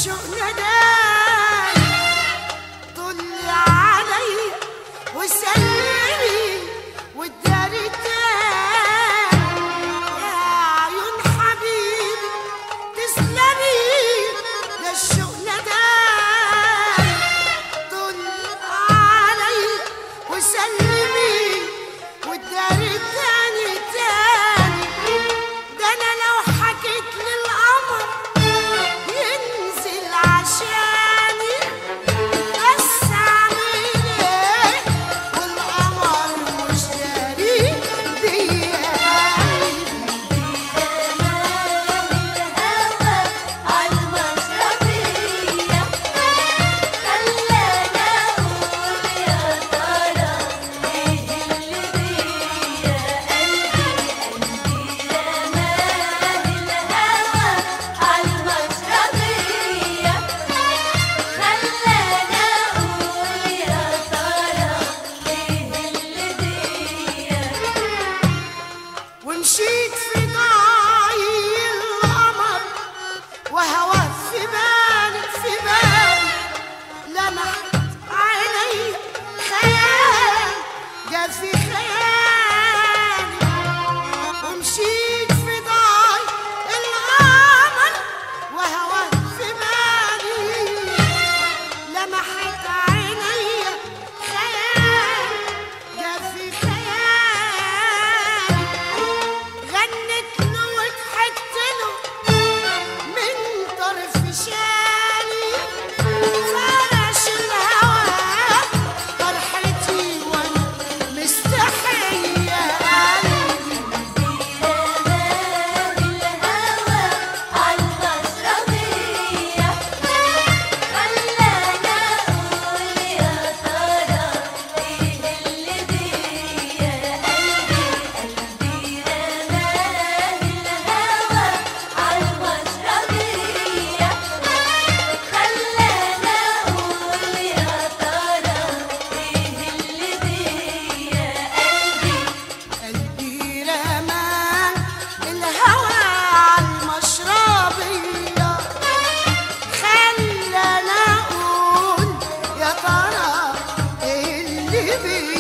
الشوق نداني طلي علي وسلمي والداري تاني يا عيون حبيبي تسلمي ده الشوق نداني طلي علي وسلمي والداري تاني تاني ده انا لو حكيت للقمر ينزل عشاني بس اعمل ايه والقمر مش داري بيا ومشيت في ضاي القمر وهوى في بالي في بالي لمحت عيني خيال جا في خيالي ومشيت في ضاي القمر وهوى في بالي لمحت عيني خيال جا في خيالي غنت له وضحكت له من طرف شالي فرش الهوى فرحتي وانا مستحية قلبي قلبي رمى الهوى عالمشربية خلاني أقول يا ترى إيه اللي بيا